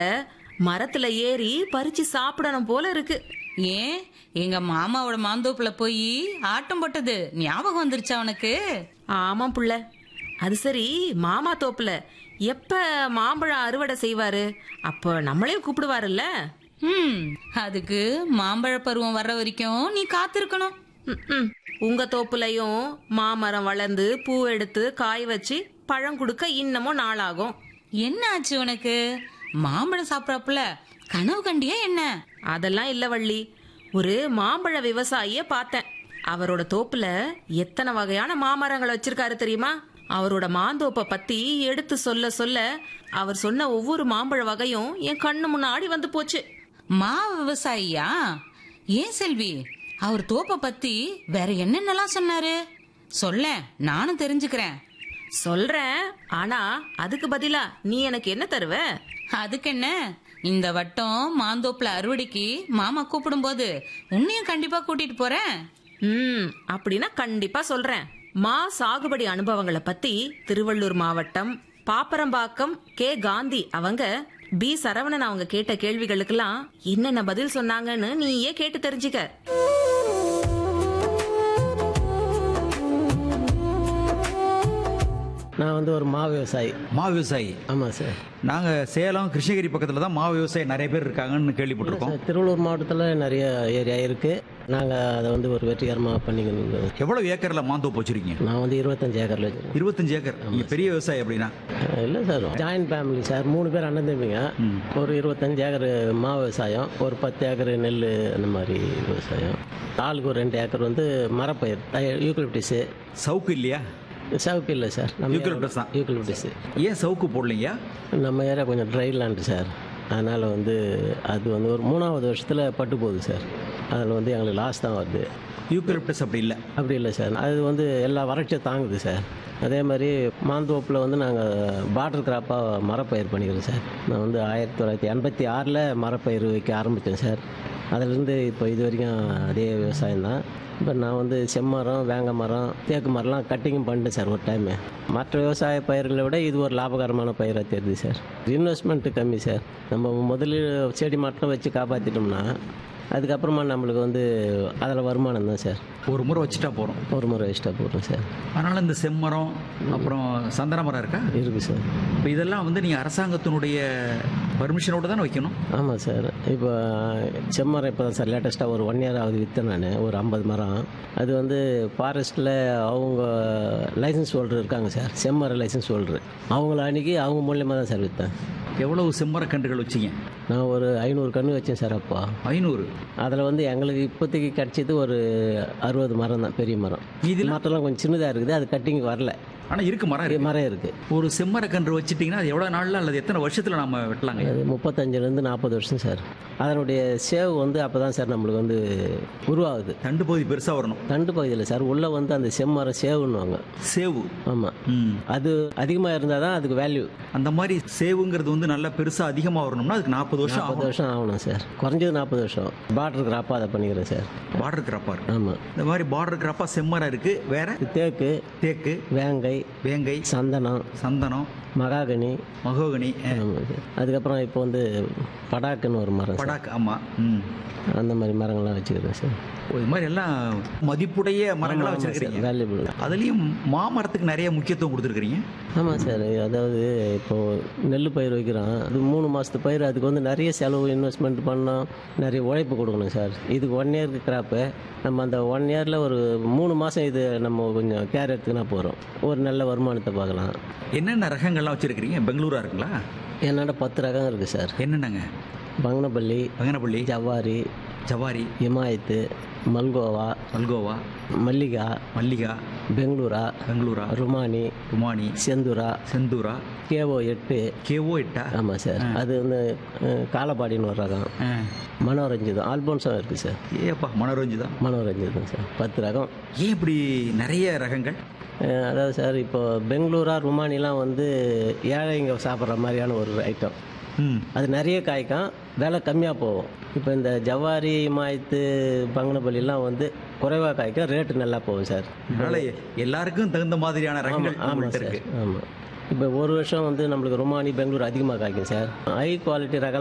மரத்துல ஏறி பறிச்சு சாப்பிடணும் போல இருக்கு ஏன் எங்க மாமாவோட மாந்தோப்புல போய் ஆட்டம் போட்டது ஞாபகம் வந்துருச்சா உனக்கு ஆமாம் புள்ள அது சரி மாமா தோப்புல எப்ப மாம்பழம் அறுவடை செய்வாரு அப்ப நம்மளையும் கூப்பிடுவாருல்ல ம் அதுக்கு மாம்பழ பருவம் வர்ற வரைக்கும் நீ காத்திருக்கணும் ம்ம். உங்க தோப்புலயும் மாமரம் வளர்ந்து பூ எடுத்து காய் வச்சு பழம் கொடுக்க இன்னமும் நாளாகும் என்ன ஆச்சு உனக்கு மாம்பழம் சாப்பிடறப்புல கனவு கண்டியா என்ன அதெல்லாம் இல்ல வள்ளி ஒரு மாம்பழ விவசாயிய பார்த்தேன் அவரோட தோப்புல எத்தனை வகையான மாமரங்கள் வச்சிருக்காரு தெரியுமா அவரோட மாந்தோப்பை பத்தி எடுத்து சொல்ல சொல்ல அவர் சொன்ன ஒவ்வொரு மாம்பழ வகையும் என் கண்ணு முன்னாடி வந்து போச்சு மா விவசாயியா ஏன் செல்வி அவர் தோப்ப பத்தி வேற என்னென்னலாம் சொன்னாரு சொல்ல நானும் தெரிஞ்சுக்கிறேன் சொல்றேன் ஆனா அதுக்கு பதிலா நீ எனக்கு என்ன தருவ அதுக்கு என்ன இந்த வட்டம் மாந்தோப்புல அறுவடைக்கு மாமா கூப்பிடும்போது உன்னையும் கண்டிப்பா கூட்டிட்டு போறேன் ம் அப்படின்னா கண்டிப்பா சொல்றேன் மா சாகுபடி அனுபவங்களை பத்தி திருவள்ளூர் மாவட்டம் பாப்பரம்பாக்கம் கே காந்தி அவங்க பி சரவணன் அவங்க கேட்ட கேள்விகளுக்கெல்லாம் என்னென்ன பதில் சொன்னாங்கன்னு நீயே கேட்டு தெரிஞ்சுக்க நான் வந்து ஒரு மா விவசாயி மா விவசாயி ஆமாம் சார் நாங்கள் சேலம் கிருஷ்ணகிரி பக்கத்தில் தான் மா விவசாயி நிறைய பேர் இருக்காங்கன்னு கேள்விப்பட்டிருக்கோம் சார், திருவள்ளூர் மாவட்டத்தில் நிறைய ஏரியா இருக்குது நாங்கள் அதை வந்து ஒரு வெற்றிகரமாக பண்ணிக்கணும் எவ்வளவு ஏக்கரில் மாந்தோப்பு வச்சிருக்கீங்க நான் வந்து இருபத்தஞ்சு ஏக்கரில் வச்சுருக்கேன் இருபத்தஞ்சு ஏக்கர் நீங்க பெரிய விவசாயி அப்படின்னா இல்லை சார் ஜாயின்ட் ஃபேமிலி சார் மூணு பேர் அண்ணன் தம்பிங்க ஒரு இருபத்தஞ்சு ஏக்கர் மா விவசாயம் ஒரு பத்து ஏக்கர் நெல் அந்த மாதிரி விவசாயம் ஆளுக்கு ஒரு ரெண்டு ஏக்கர் வந்து மரப்பயிர் யூக்கலிப்டிஸு சவுக்கு இல்லையா சவுக்கு இல்லை சார் நம்ம யூக்கலிப்டஸ் தான் யூக்கலிப்டிஸு ஏன் சவுக்கு போடலைங்க நம்ம ஏரியா கொஞ்சம் ட்ரை லேண்டு சார் அதனால் வந்து அது வந்து ஒரு மூணாவது வருஷத்தில் பட்டு போகுது சார் அதில் வந்து எங்களுக்கு லாஸ் தான் வருது யூக்கலிப்டஸ் அப்படி இல்லை அப்படி இல்லை சார் அது வந்து எல்லா வறட்சியும் தாங்குது சார் அதே மாதிரி மாந்தோப்பில் வந்து நாங்கள் பார்டர் கிராப்பாக மரப்பயிர் பண்ணிக்கிறோம் சார் நான் வந்து ஆயிரத்தி தொள்ளாயிரத்தி எண்பத்தி ஆறில் மரப்பயிர் வைக்க ஆரம்பித்தேன் சார் அதிலிருந்து இப்போ இது வரைக்கும் அதே விவசாயம் தான் இப்போ நான் வந்து செம்மரம் வேங்க மரம் தேக்கு மரம்லாம் கட்டிங்கும் பண்ணிட்டேன் சார் ஒரு டைமு மற்ற விவசாய பயிர்களை விட இது ஒரு லாபகரமான பயிராக தெரியுது சார் இன்வெஸ்ட்மெண்ட்டு கம்மி சார் நம்ம முதலில் செடி மட்டும் வச்சு காப்பாற்றிட்டோம்னா அதுக்கப்புறமா நம்மளுக்கு வந்து அதில் வருமானம் தான் சார் ஒரு முறை வச்சுட்டா போகிறோம் ஒரு முறை எக்ஸ்ட்ரா போடுறோம் சார் அதனால இந்த செம்மரம் அப்புறம் சந்தன மரம் இருக்கா இருக்குது சார் இப்போ இதெல்லாம் வந்து நீங்கள் அரசாங்கத்தினுடைய பர்மிஷனோட தானே வைக்கணும் ஆமாம் சார் இப்போ செம்மரம் இப்போ தான் சார் லேட்டஸ்ட்டாக ஒரு ஒன் இயர் ஆகுது விற்றேன் நான் ஒரு ஐம்பது மரம் அது வந்து ஃபாரஸ்ட்டில் அவங்க லைசன்ஸ் ஹோல்டர் இருக்காங்க சார் செம்மரம் லைசன்ஸ் ஹோல்டர் அவங்கள அன்றைக்கி அவங்க மூலியமாக தான் சார் விற்றேன் எவ்வளவு செம்மரக்கன்றுகள் வச்சிங்க நான் ஒரு ஐநூறு கன்று வச்சேன் சார் அப்போ ஐநூறு அதில் வந்து எங்களுக்கு இப்போதைக்கு கிடச்சது ஒரு அறுபது மரம் தான் பெரிய மரம் மீதிலாம்? மரத்தெல்லாம் கொஞ்சம் சின்னதாக இருக்குது அது கட்டிங் வரல ஆனால் இருக்கு மரம் இருக்கு. மரம் இருக்குது ஒரு செம்மரக்கன்று வச்சிட்டிங்கன்னா அது எவ்வளோ நாளில் அல்லது எத்தனை வருஷத்தில் நம்ம வெட்டலாங்க அது முப்பத்தஞ்சுலேருந்து நாற்பது வருஷம் சார் அதனுடைய சேவ் வந்து அப்போ தான் சார் நம்மளுக்கு வந்து உருவாகுது தண்டு பகுதி பெருசாக வரணும் தண்டு பகுதியில் சார் உள்ளே வந்து அந்த செம்மரம் சேவுன்னுவாங்க சேவு ஆமாம் ம் அது அதிகமாக இருந்தால் தான் அதுக்கு வேல்யூ அந்த மாதிரி சேவுங்கிறது வந்து நல்லா பெருசாக அதிகமாக வரணும்னா அதுக்கு நாற்பது வருஷம் நாற்பது ஆகும் வருஷம் ஆகணும் சார் குறைஞ்சது நாற்பது வருஷம் பார்டர் கிராப்பாக அதை பண்ணிக்கிறேன் சார் பார்டர் கிராப்பாக இருக்கு ஆமாம் இந்த மாதிரி பார்டர் கிராப்பாக செம்மரம் இருக்கு வேற தேக்கு தேக்கு வேங்கை வேங்கை சந்தனம் சந்தனம் மகாகனி மகோகனி அஹ், ஆமாம் சார். அதுக்கப்புறம் இப்போ வந்து படாக்குன்னு ஒரு மரம் சார் படாக் ஆமாம் ம் அந்த மாதிரி மரங்கள்லாம் வச்சுக்கிறேன் சார் ஓ, இது மாதிரி எல்லாம் மதிப்புடைய மரங்களாக வச்சிருக்கிறீங்க வேல்யூபிள் அதுலேயும் மாமரத்துக்கு நிறைய முக்கியத்துவம் கொடுத்துருக்குறீங்க ஆமாம் சார் அதாவது இப்போது நெல் பயிர் வைக்கிறோம் அது மூணு மாதத்து பயிர் அதுக்கு வந்து நிறைய செலவு இன்வெஸ்ட்மெண்ட் பண்ணோம் நிறைய உழைப்பு கொடுக்கணும் சார் இதுக்கு ஒன் இயருக்கு கிராப்பு நம்ம அந்த ஒன் இயரில் ஒரு மூணு மாதம் இது நம்ம கொஞ்சம் கேர் எடுத்துக்கினா போகிறோம் ஒரு நல்ல வருமானத்தை பார்க்கலாம் என்னென்ன ரகங்கள்லாம் வச்சிருக்கிறீங்க பெங்களூரா இருக்குங்களா என்னோட பத்து ரகம் இருக்குது சார் என்னென்னங்க பங்கனப்பள்ளி வெங்கனப்பள்ளி ஜவ்வாரி ஜவாரி இமாயத்து மல்கோவா மல்கோவா மல்லிகா மல்லிகா பெங்களூரா பெங்களூரா ருமானி குமானி செந்தூரா செந்தூரா கேஓ எட்டு கேஓ எட்டா ஆமாம் சார் அது வந்து அஹ், காலப்பாடின்னு ஒரு ரகம் ஆ. மனோரஞ்சிதம் ஆல்போன்ஸும் இருக்குது சார் ஏப்பா மனோரஞ்சு தான் மனோரஞ்சிதம் சார் பத்து ரகம் ஏன் இப்படி நிறைய ரகங்கள் அஹ், அதாவது சார் இப்போ பெங்களூரா ருமானிலாம் வந்து ஏழைங்க சாப்பிட்ற மாதிரியான ஒரு ஐட்டம் ம் அது நிறைய காய்க்கும் விலை கம்மியாக போகும் இப்போ இந்த ஜவ்வாரி மாயத்து பங்கனப்பள்ளிலாம் வந்து குறைவாக காய்க்கும் ரேட்டு நல்லா போகும் சார் அதனால எல்லாருக்கும் தகுந்த மாதிரியான ரகங்கள் ஆமாம் உங்கள்கிட்ட சார் இருக்கு ஆமாம் இப்போ ஒரு வருஷம் வந்து நம்மளுக்கு ரொமானி பெங்களூர் அதிகமாக காய்க்கும் சார் ஹை குவாலிட்டி ரக